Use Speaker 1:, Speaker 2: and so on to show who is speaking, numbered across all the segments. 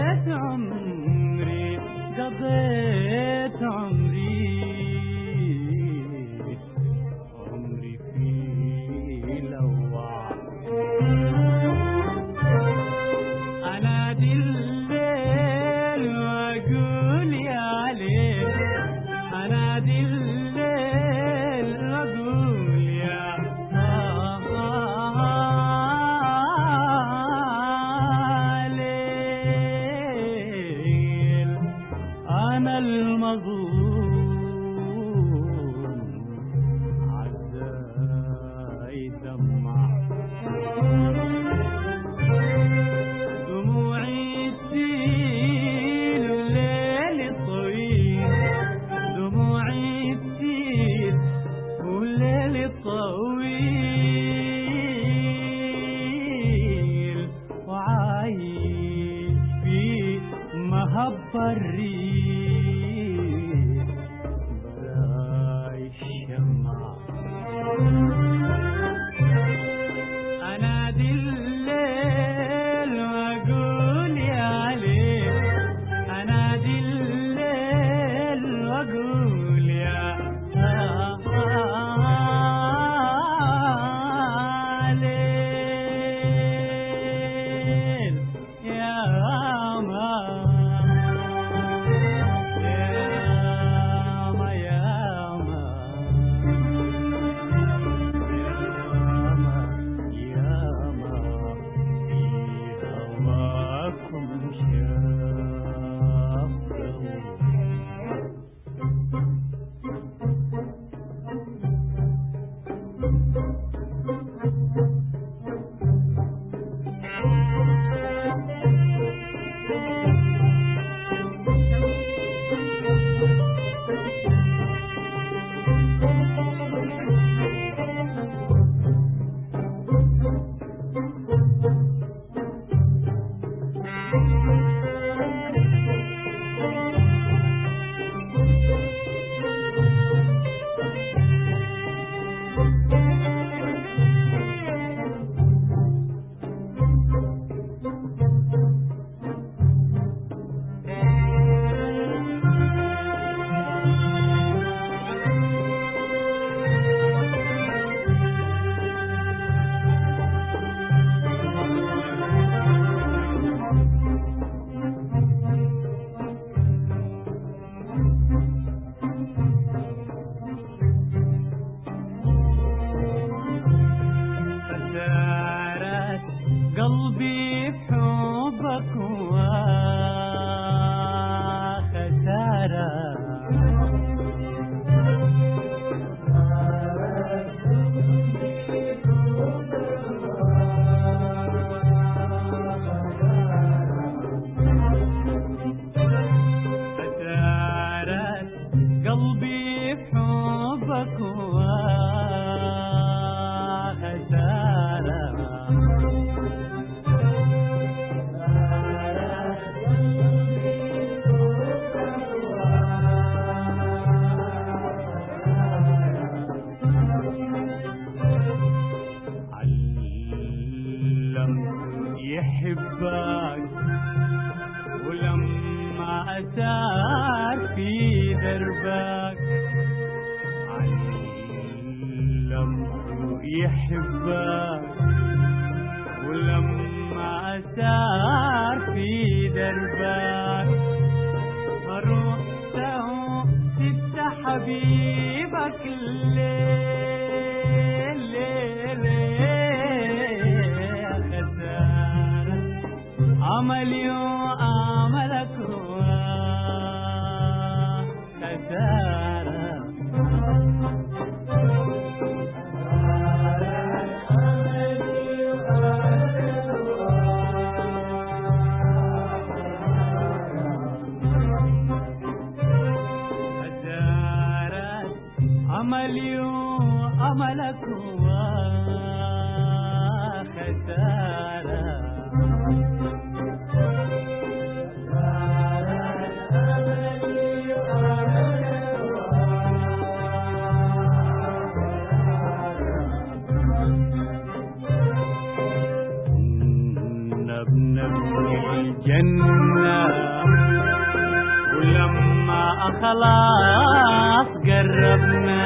Speaker 1: قضيت عمري قضيت عمري عمري في لوع انادي الليل واقول يا ليل انادي الليل واقول يا ليل انا المظلوم عزاي دمع دموعي تسيل الليل طويل دموعي تسيل والليل طويل وعايش في مهب الريح براي الشمع انادي الليل واقول يا ليل انادي الليل واقول يا ليل يا ما يا ما يا ما ياما ياما في هواكم شافوا خسارة قلبي في حبك وخسارة خسارة قلبي في حبك علمت يحبك ولما أسار في دربك علمت يحبك ولما أسار في دربك رحت ست حبيبك الليل ليل يا خسارة عملي وعملك هو خسارة خسارة عملي وعملك هو خسارة نبني الجنة شفنا ولما خلاص قربنا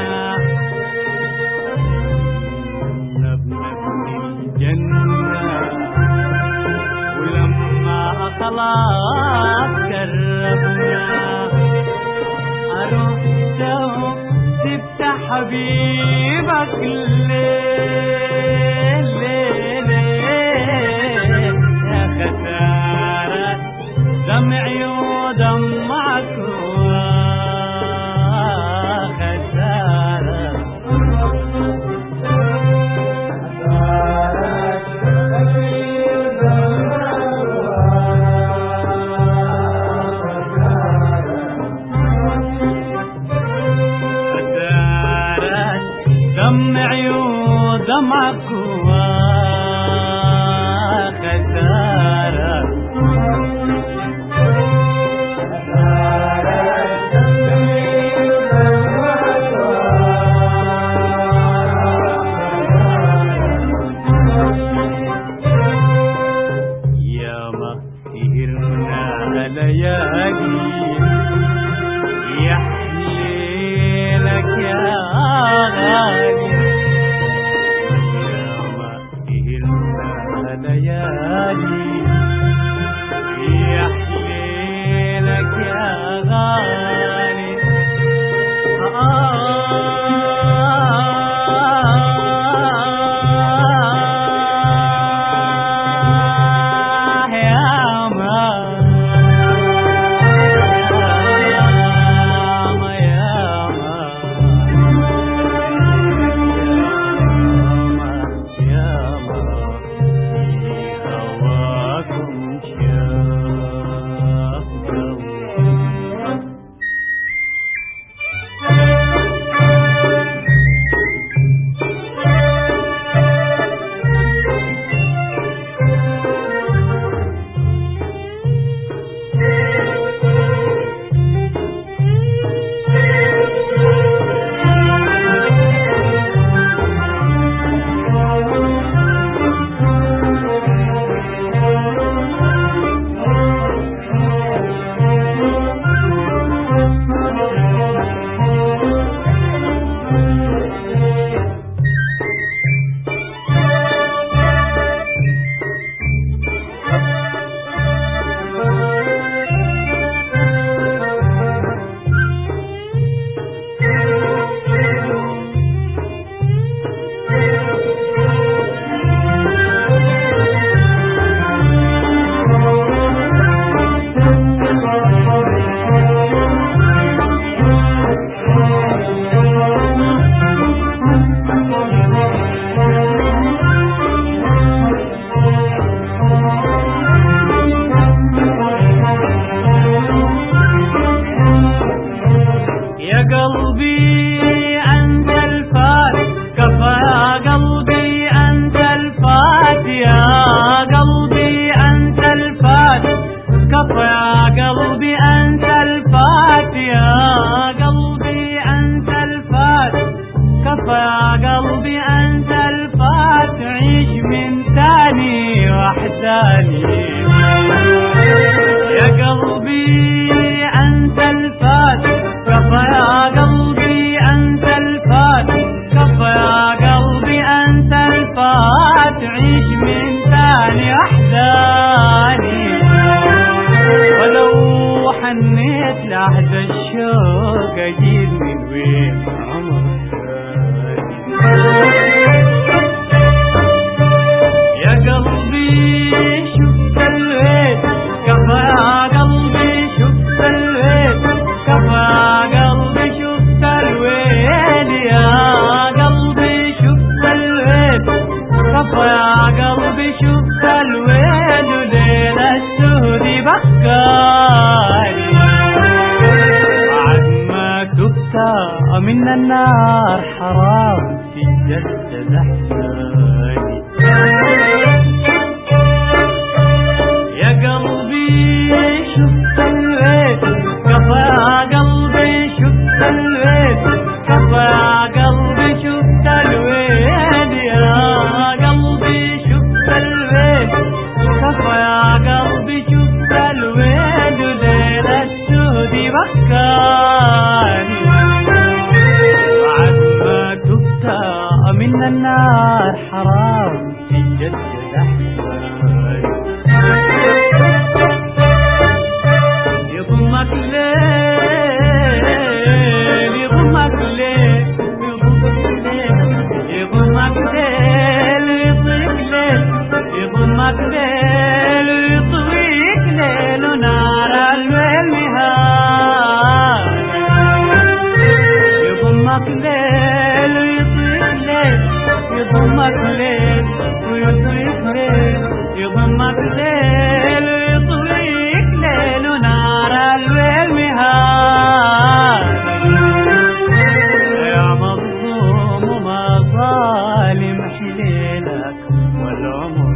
Speaker 1: نبنى الجنة ولما خلاص قربنا أروح سبت حبيبك ليه ليه ليه يا خسارة دمعي ودمعك خسارة خسارة دمعي ودمعك خسارة يا ما سهرنا ليالي يا حليلك يا غالي يا ما سهرنا ليالي يا حليلك يا غالي آه يا ما يا ما يا ما يا ما في هواكم شاف يا قلبي أنت الفات كفى يا قلبي أنت الفات يا قلبي أنت الفات كفى يا قلبي أنت الفات يا قلبي أنت الفات كفى يا قلبي أنت الفات عيش من تاني وحداني يا قلبي أنت الفات كفى يا قلبي أنت الفات كفى يا قلبي أنت الفات عيش من ثاني أحزاني ولو حنيت لحد الشوق أجيب من وين عمر ثاني يا قلبي شفت الويل كفى يا قلبي شفت الويل كفى يا قلبي شفت الويل يا قلبي شفت الويل كفى يا قلبي شفت الويل وليل السهد بكاني بعد ما تبت من النار أحكامي بعد ما تبت من النار حرام تجدد أحزاني يضمك ليل يضمك ليل يضمك ليل يضمك ليل يطيك ليل يضمك ليل يطويك ليل ونار الليل نهار يضمك ليل ويطيك ليل يضمك ليل ويطيك ليل يضمك ليل ويطويك ليل ونار الليل نهار يا مظلوم وما ظالم حليلك والعمر